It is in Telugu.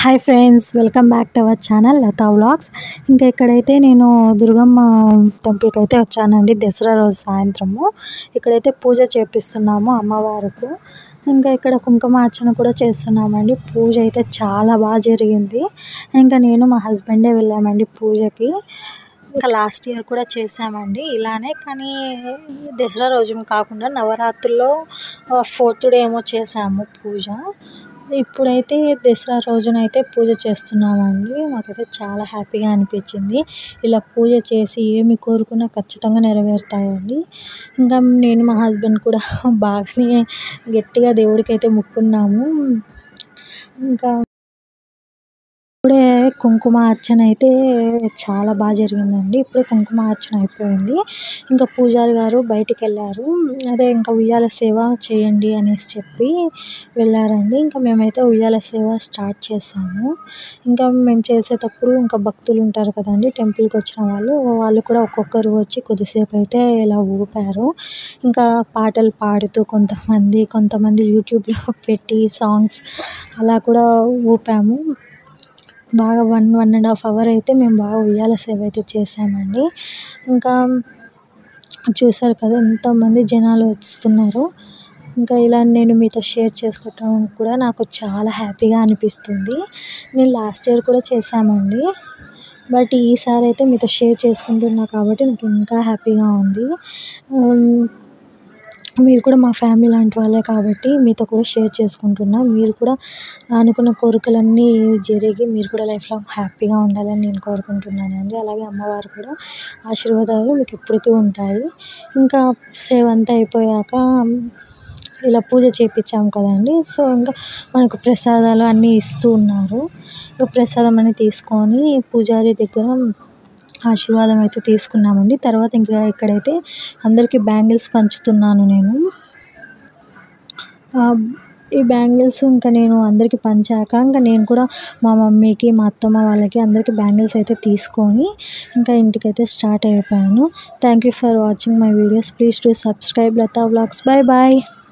hi friends welcome back to our channel Latha vlogs ఇంకా ఇక్కడైతే నేను దుర్గమ్మ టెంపుల్కి అయితే వచ్చానండి దసరా రోజు సాయంత్రము ఇక్కడైతే పూజ చేపిస్తున్నాము అమ్మవారికి ఇంకా ఇక్కడ కుంకుమార్చన కూడా చేస్తున్నామండి పూజ అయితే చాలా బాగా జరిగింది ఇంకా నేను మా హస్బెండే వెళ్ళామండి పూజకి ఇంకా లాస్ట్ ఇయర్ కూడా చేసామండి ఇలానే కానీ దసరా రోజున కాకుండా నవరాత్రుల్లో ఫోర్త్ డే ఏమో చేసాము పూజ ఇప్పుడైతే దసరా రోజున అయితే పూజ చేస్తున్నామండి మాకైతే చాలా హ్యాపీగా అనిపించింది ఇలా పూజ చేసి ఏమి కోరుకున్నా ఖచ్చితంగా నెరవేరుతాయండి ఇంకా నేను మా హస్బెండ్ కూడా బాగానే గట్టిగా దేవుడికి అయితే మొక్కున్నాము ఇంకా ఇప్పుడే కుంకుమ అర్చన అయితే చాలా బాగా జరిగిందండి ఇప్పుడే కుంకుమ అర్చన అయిపోయింది ఇంకా పూజారి గారు బయటికి వెళ్ళారు అదే ఇంకా ఉయ్యాల సేవ చేయండి అనేసి చెప్పి వెళ్ళారండి ఇంకా మేమైతే ఉయ్యాల సేవ స్టార్ట్ చేసాము ఇంకా మేము చేసేటప్పుడు ఇంకా భక్తులు ఉంటారు కదండి టెంపుల్కి వచ్చిన వాళ్ళు వాళ్ళు కూడా ఒక్కొక్కరు వచ్చి కొద్దిసేపు అయితే ఇలా ఊపారు ఇంకా పాటలు పాడుతూ కొంతమంది కొంతమంది యూట్యూబ్లో పెట్టి సాంగ్స్ అలా కూడా ఊపాము బాగా one one and half hour అయితే మేము బాగా ఉయ్యాల సేవ అయితే చేసామండి ఇంకా చూసారు కదా ఎంతమంది జనాలు వస్తున్నారు ఇంకా ఇలా నేను మీతో షేర్ చేసుకోవటం కూడా నాకు చాలా హ్యాపీగా అనిపిస్తుంది నేను లాస్ట్ ఇయర్ కూడా చేసామండి బట్ ఈసారి అయితే మీతో షేర్ చేసుకుంటున్నా కాబట్టి నాకు ఇంకా హ్యాపీగా ఉంది మీరు కూడా మా ఫ్యామిలీ లాంటి వాళ్ళే కాబట్టి మీతో కూడా షేర్ చేసుకుంటున్నా మీరు కూడా అనుకున్న కోరికలన్నీ జరిగి మీరు కూడా లైఫ్ లాంగ్ హ్యాపీగా ఉండాలని నేను కోరుకుంటున్నానండి అలాగే అమ్మవారు కూడా ఆశీర్వాదాలు మీకు ఎప్పటికీ ఉంటాయి ఇంకా సేవ అంతా అయిపోయాక ఇలా పూజ చేయించాము కదండి సో ఇంకా మనకు ప్రసాదాలు అన్నీ ఇస్తూ ఉన్నారు ఇంకా ప్రసాదం అన్నీ తీసుకొని పూజారి దగ్గర ఆశీర్వాదం అయితే తీసుకున్నామండి తర్వాత ఇంకా ఇక్కడైతే అందరికీ బ్యాంగిల్స్ పంచుతున్నాను నేను ఈ బ్యాంగిల్స్ ఇంకా నేను అందరికీ పంచాక ఇంకా నేను కూడా మా మమ్మీకి మా అత్తమ్మ వాళ్ళకి అందరికీ బ్యాంగిల్స్ అయితే తీసుకొని ఇంకా ఇంటికైతే స్టార్ట్ అయిపోయాను thank you for watching my videos please to subscribe Latha vlogs bye bye